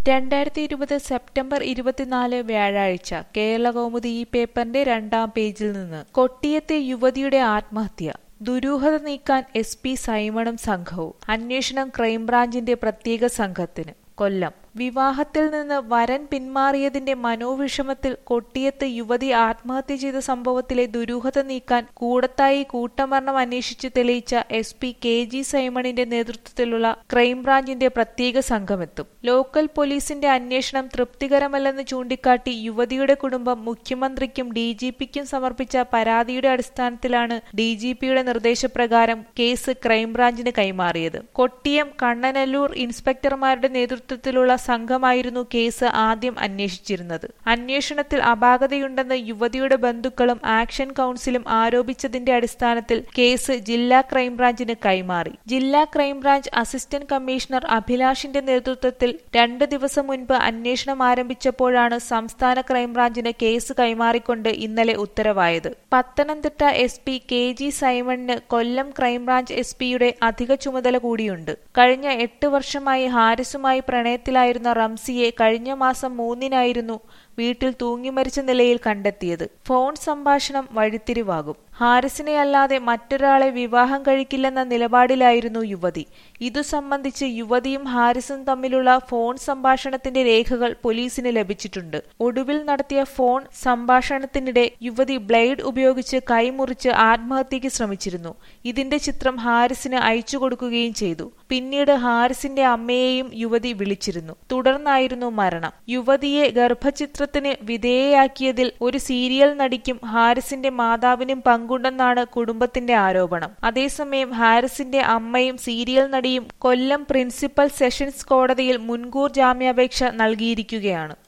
രണ്ടായിരത്തി ഇരുപത് സെപ്റ്റംബർ ഇരുപത്തിനാല് വ്യാഴാഴ്ച കേരളകൗമുദി ഈ പേപ്പറിന്റെ രണ്ടാം പേജിൽ നിന്ന് കൊട്ടിയത്തെ യുവതിയുടെ ആത്മഹത്യ ദുരൂഹത നീക്കാൻ എസ് പി സൈമണും സംഘവും അന്വേഷണം ക്രൈംബ്രാഞ്ചിന്റെ പ്രത്യേക സംഘത്തിന് കൊല്ലം വിവാഹത്തിൽ നിന്ന് വരൻ പിന്മാറിയതിന്റെ മനോവിഷമത്തിൽ കൊട്ടിയത്ത് യുവതി ആത്മഹത്യ ചെയ്ത സംഭവത്തിലെ ദുരൂഹത നീക്കാൻ കൂടത്തായി കൂട്ടമരണം അന്വേഷിച്ച് തെളിയിച്ച എസ് പി കെ ജി സൈമണിന്റെ നേതൃത്വത്തിലുള്ള ക്രൈംബ്രാഞ്ചിന്റെ പ്രത്യേക സംഘമെത്തും ലോക്കൽ പോലീസിന്റെ അന്വേഷണം തൃപ്തികരമല്ലെന്ന് ചൂണ്ടിക്കാട്ടി യുവതിയുടെ കുടുംബം മുഖ്യമന്ത്രിക്കും ഡി ജി പിക്കും സമർപ്പിച്ച പരാതിയുടെ അടിസ്ഥാനത്തിലാണ് ഡി ജി പിയുടെ നിർദ്ദേശപ്രകാരം കേസ് ക്രൈംബ്രാഞ്ചിന് കൈമാറിയത് കൊട്ടിയം കണ്ണനല്ലൂർ ഇൻസ്പെക്ടർമാരുടെ നേതൃത്വത്തിലുള്ള സംഘമായിരുന്നു കേസ് ആദ്യം അന്വേഷിച്ചിരുന്നത് അന്വേഷണത്തിൽ അപാകതയുണ്ടെന്ന് യുവതിയുടെ ബന്ധുക്കളും ആക്ഷൻ കൗൺസിലും ആരോപിച്ചതിന്റെ അടിസ്ഥാനത്തിൽ കേസ് ജില്ലാ ക്രൈംബ്രാഞ്ചിന് കൈമാറി ജില്ലാ ക്രൈംബ്രാഞ്ച് അസിസ്റ്റന്റ് കമ്മീഷണർ അഭിലാഷിന്റെ നേതൃത്വത്തിൽ രണ്ട് ദിവസം മുൻപ് അന്വേഷണം ആരംഭിച്ചപ്പോഴാണ് സംസ്ഥാന ക്രൈംബ്രാഞ്ചിന് കേസ് കൈമാറിക്കൊണ്ട് ഇന്നലെ ഉത്തരവായത് Pathanamthitta S P K G സൈമണിന് കൊല്ലം ക്രൈംബ്രാഞ്ച് എസ് പിയുടെ അധിക ചുമതല കൂടിയുണ്ട് കഴിഞ്ഞ എട്ട് വർഷമായി ഹാരിസുമായി പ്രണയത്തിലായിരുന്ന റംസിയെ കഴിഞ്ഞ മാസം മൂന്നിനായിരുന്നു വീട്ടിൽ തൂങ്ങിമരിച്ച നിലയിൽ കണ്ടെത്തിയത് ഫോൺ സംഭാഷണം വഴിത്തിരിവാകും ഹാരിസിനെ അല്ലാതെ മറ്റൊരാളെ വിവാഹം കഴിക്കില്ലെന്ന നിലപാടിലായിരുന്നു യുവതി ഇതു സംബന്ധിച്ച് യുവതിയും ഹാരിസും തമ്മിലുള്ള ഫോൺ സംഭാഷണത്തിന്റെ രേഖകൾ പോലീസിന് ലഭിച്ചിട്ടുണ്ട് ഒടുവിൽ നടത്തിയ ഫോൺ സംഭാഷണത്തിനിടെ യുവതി ബ്ലേഡ് ഉപയോഗിച്ച് കൈമുറിച്ച് ആത്മഹത്യക്ക് ശ്രമിച്ചിരുന്നു ഇതിന്റെ ചിത്രം ഹാരിസിന് അയച്ചു കൊടുക്കുകയും ചെയ്തു പിന്നീട് ഹാരിസിന്റെ അമ്മയെയും യുവതി വിളിച്ചിരുന്നു തുടർന്നായിരുന്നു മരണം യുവതിയെ ഗർഭചിത്രത്തിന് വിധേയയാക്കിയതിൽ ഒരു സീരിയൽ നടിക്കും ഹാരിസിന്റെ മാതാവിനും പങ്കുണ്ടെന്നാണ് കുടുംബത്തിന്റെ ആരോപണം അതേസമയം ഹാരിസിന്റെ അമ്മയും സീരിയൽ നടിയും കൊല്ലം പ്രിൻസിപ്പൽ സെഷൻസ് കോടതിയിൽ മുൻകൂർ ജാമ്യാപേക്ഷ നൽകിയിരിക്കുകയാണ്